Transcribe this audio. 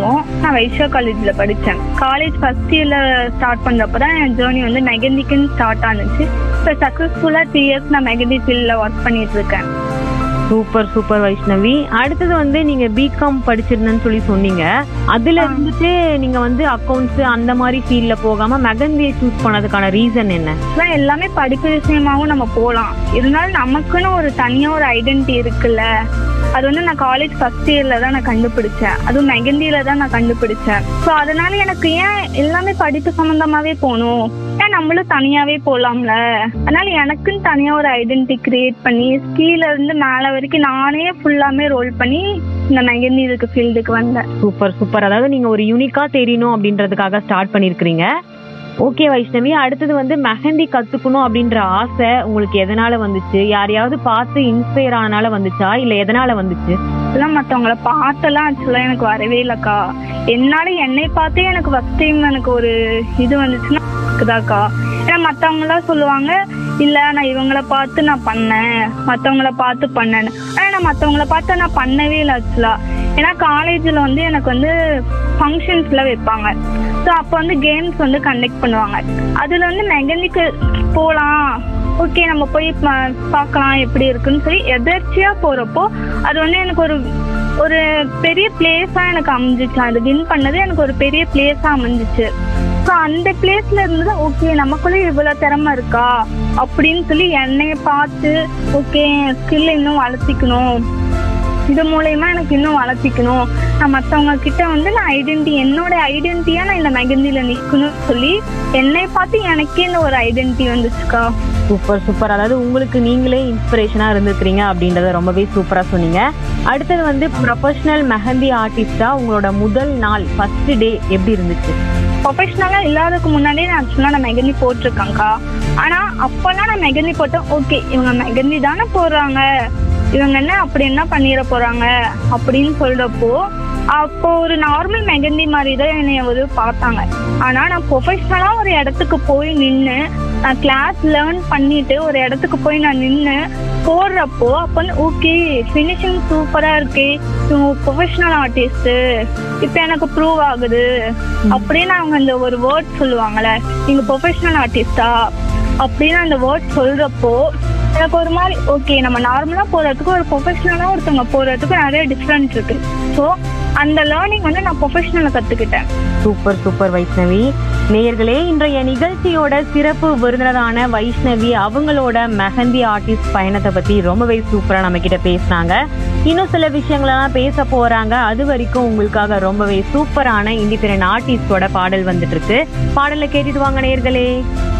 சொல்லுவோம் நான் வைஷா காலேஜ்ல படித்தேன் காலேஜ் ஃபர்ஸ்ட் இயர்ல ஸ்டார்ட் பண்றப்ப தான் என் ஜேர்னி வந்து மெகந்திக்குன்னு ஸ்டார்ட் ஆனுச்சு இப்போ சக்ஸஸ்ஃபுல்லாக த்ரீ இயர்ஸ் நான் மெகந்தி ஃபீல்டில் ஒர்க் பண்ணிட்டு இருக்கேன் சூப்பர் சூப்பர் வைஷ்ணவி அடுத்தது வந்து நீங்க பிகாம் படிச்சிருந்தேன்னு சொல்லி சொன்னீங்க அதுல இருந்துட்டு நீங்க வந்து அக்கவுண்ட்ஸ் அந்த மாதிரி ஃபீல்ட்ல போகாம மெகந்தியை சூஸ் பண்ணதுக்கான ரீசன் என்ன ஆக்சுவலாக எல்லாமே படிப்பு விஷயமாவும் நம்ம போகலாம் இருந்தாலும் நமக்குன்னு ஒரு தனியாக ஒரு ஐடென்டிட்டி இருக்குல்ல அது வந்து நான் காலேஜ் ஃபர்ஸ்ட் இயர்ல தான் நான் கண்டுபிடிச்சேன் அதுவும் மெகந்தியில தான் நான் கண்டுபிடிச்சேன் ஸோ அதனால எனக்கு ஏன் எல்லாமே படிப்பு சம்மந்தமாவே போகணும் ஏன் நம்மளும் தனியாவே போகலாம்ல அதனால எனக்குன்னு தனியா ஒரு ஐடென்டிட்டி கிரியேட் பண்ணி கீழ இருந்து மேல வரைக்கும் நானே ஃபுல்லாமே ரோல் பண்ணி இந்த மெகந்தி இதுக்கு ஃபீல்டுக்கு வந்தேன் சூப்பர் சூப்பர் அதாவது நீங்க ஒரு யூனிக்கா தெரியணும் அப்படின்றதுக்காக ஸ்டார்ட் பண்ணிருக்கீங்க ஓகே வைஷ்ணவி அடுத்தது வந்து மெஹந்தி கத்துக்கணும் அப்படின்ற ஆசை உங்களுக்கு எதனால வந்துச்சு யாரையாவது பார்த்து இன்ஸ்பயர் ஆனனால வந்துச்சா இல்ல எதனால வந்துச்சு இதெல்லாம் மற்றவங்கள பார்த்தெல்லாம் ஆக்சுவலாக எனக்கு வரவே இல்லைக்கா என்னால என்னை பார்த்தே எனக்கு ஃபர்ஸ்ட் டைம் எனக்கு ஒரு இது வந்துச்சுன்னா இருக்குதாக்கா ஏன்னா மற்றவங்களாம் சொல்லுவாங்க இல்லை நான் இவங்கள பார்த்து நான் பண்ணேன் மற்றவங்கள பார்த்து பண்ணேன்னு ஆனால் நான் மற்றவங்கள பார்த்து நான் பண்ணவே இல்லை ஆக்சுவலாக ஏன்னா காலேஜில் வந்து எனக்கு வந்து ஃபங்க்ஷன்ஸ்லாம் வைப்பாங்க ஸோ அப்போ வந்து கேம்ஸ் வந்து கண்டக்ட் பண்ணுவாங்க அதில் வந்து மெகந்திக்கு போகலாம் ஓகே நம்ம போய் பா- பார்க்கலாம் எப்படி இருக்குன்னு சொல்லி எதர்ச்சியா போறப்போ அது வந்து எனக்கு ஒரு ஒரு பெரிய பிளேஸா எனக்கு அமைஞ்சிச்சு அது வின் பண்ணது எனக்கு ஒரு பெரிய பிளேஸா அமைஞ்சிச்சு ஸோ அந்த பிளேஸ்ல இருந்து ஓகே நமக்குள்ள இவ்வளவு திறமை இருக்கா அப்படின்னு சொல்லி என்னைய பார்த்து ஓகே ஸ்கில் இன்னும் வளர்த்திக்கணும் இது மூலயமா எனக்கு இன்னும் வளர்த்திக்கணும் நான் மற்றவங்க கிட்ட வந்து நான் ஐடென்டி என்னோட ஐடென்டிட்டியா நான் இந்த மெகந்தியில நிக்கணும்னு சொல்லி என்னை பார்த்து எனக்கே இந்த ஒரு ஐடென்டிட்டி வந்துச்சுக்கா சூப்பர் சூப்பர் அதாவது உங்களுக்கு நீங்களே இன்ஸ்பிரேஷனா இருந்திருக்கிறீங்க அப்படின்றத ரொம்பவே சூப்பரா சொன்னீங்க அடுத்தது வந்து ப்ரொஃபஷனல் மெஹந்தி ஆர்டிஸ்டா உங்களோட முதல் நாள் ஃபர்ஸ்ட் டே எப்படி இருந்துச்சு ப்ரொஃபஷனலா இல்லாததுக்கு முன்னாடியே நான் ஆக்சுவலா நான் மெகந்தி போட்டிருக்கேன்க்கா ஆனா அப்பெல்லாம் நான் மெகந்தி போட்டேன் ஓகே இவங்க மெகந்தி தானே போடுறாங்க இவங்க என்ன அப்படி என்ன பண்ணிட போறாங்க அப்படின்னு சொல்றப்போ அப்போ ஒரு நார்மல் மெகந்தி மாதிரி தான் என்னைய ஒரு பார்த்தாங்க ஆனா நான் ப்ரொஃபஷனலா ஒரு இடத்துக்கு போய் நின்று நான் கிளாஸ் லேர்ன் பண்ணிட்டு ஒரு இடத்துக்கு போய் நான் நின்று போடுறப்போ அப்போ வந்து ஓகே ஃபினிஷிங் சூப்பரா இருக்கே இவங்க ப்ரொஃபஷனல் ஆர்டிஸ்ட் இப்போ எனக்கு ப்ரூவ் ஆகுது அப்படின்னு அவங்க அந்த ஒரு வேர்ட் சொல்லுவாங்கல்ல நீங்க ப்ரொஃபஷனல் ஆர்டிஸ்டா அப்படின்னு அந்த வேர்ட் சொல்றப்போ எனக்கு ஒரு மாதிரி ஓகே நம்ம நார்மலா போறதுக்கு ஒரு ப்ரொஃபஷனலா ஒருத்தவங்க போறதுக்கு நிறைய டிஃப்ரெண்ட் இருக்கு ஸோ அந்த லேர்னிங் வந்து நான் ப்ரொஃபஷனலை கத்துக்கிட்டேன் சூப்பர் சூப்பர் வைஷ்ணவி நேயர்களே இன்றைய நிகழ்ச்சியோட சிறப்பு விருந்தினரான வைஷ்ணவி அவங்களோட மெஹந்தி ஆர்டிஸ்ட் பயணத்தை பத்தி ரொம்பவே சூப்பரா நம்ம கிட்ட பேசினாங்க இன்னும் சில விஷயங்களெல்லாம் பேச போறாங்க அது வரைக்கும் உங்களுக்காக ரொம்பவே சூப்பரான இண்டிபெண்டன்ட் ஆர்டிஸ்டோட பாடல் வந்துட்டு இருக்கு பாடலை கேட்டுட்டு வாங்க நேயர்களே